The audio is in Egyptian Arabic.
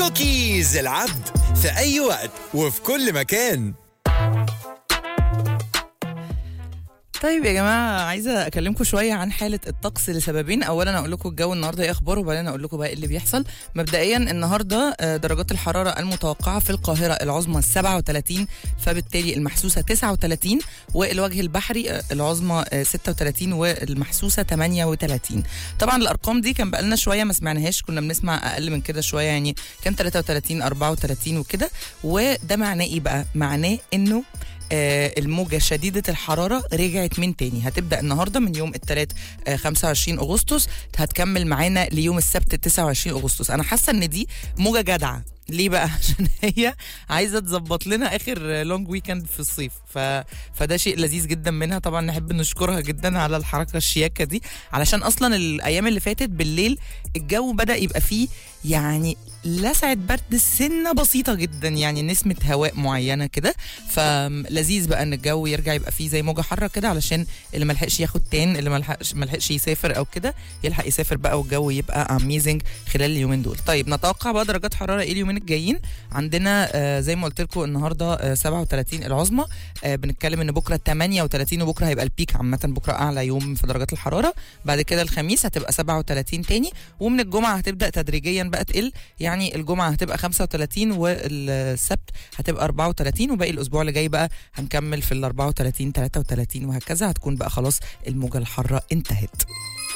كوكيز العبد في أي وقت وفي كل مكان طيب يا جماعه عايزه اكلمكم شويه عن حاله الطقس لسببين اولا اقول لكم الجو النهارده ايه اخباره وبعدين اقول لكم بقى ايه اللي بيحصل مبدئيا النهارده آه، درجات الحراره المتوقعه في القاهره العظمى 37 فبالتالي المحسوسه 39 والوجه البحري آه، العظمى آه، 36 والمحسوسه 38 طبعا الارقام دي كان بقالنا شويه ما سمعناهاش كنا بنسمع اقل من كده شويه يعني كان 33 34 وكده وده معناه ايه بقى معناه انه آه، الموجة شديدة الحرارة رجعت من تاني هتبدأ النهاردة من يوم الثلاث 25 أغسطس هتكمل معانا ليوم السبت 29 أغسطس أنا حاسة إن دي موجة جدعة ليه بقى عشان هي عايزه تظبط لنا اخر لونج ويكند في الصيف ف... فده شيء لذيذ جدا منها طبعا نحب نشكرها جدا على الحركه الشياكه دي علشان اصلا الايام اللي فاتت بالليل الجو بدا يبقى فيه يعني لسعة برد سنة بسيطة جدا يعني نسمة هواء معينة كده فلذيذ بقى ان الجو يرجع يبقى فيه زي موجة حارة كده علشان اللي ملحقش ياخد تان اللي ملحقش ملحقش يسافر او كده يلحق يسافر بقى والجو يبقى اميزنج خلال اليومين دول طيب نتوقع بقى درجات حرارة ايه اليومين الجايين عندنا آه زي ما قلت لكم النهارده آه 37 العظمى آه بنتكلم ان بكره 38 وبكره هيبقى البيك عامة بكره اعلى يوم في درجات الحرارة بعد كده الخميس هتبقى 37 تاني ومن الجمعة هتبدأ تدريجيا بقى تقل يعني الجمعة هتبقى 35 والسبت هتبقى 34 وباقي الأسبوع اللي جاي بقى هنكمل في ال 34 33 وهكذا هتكون بقى خلاص الموجة الحارة انتهت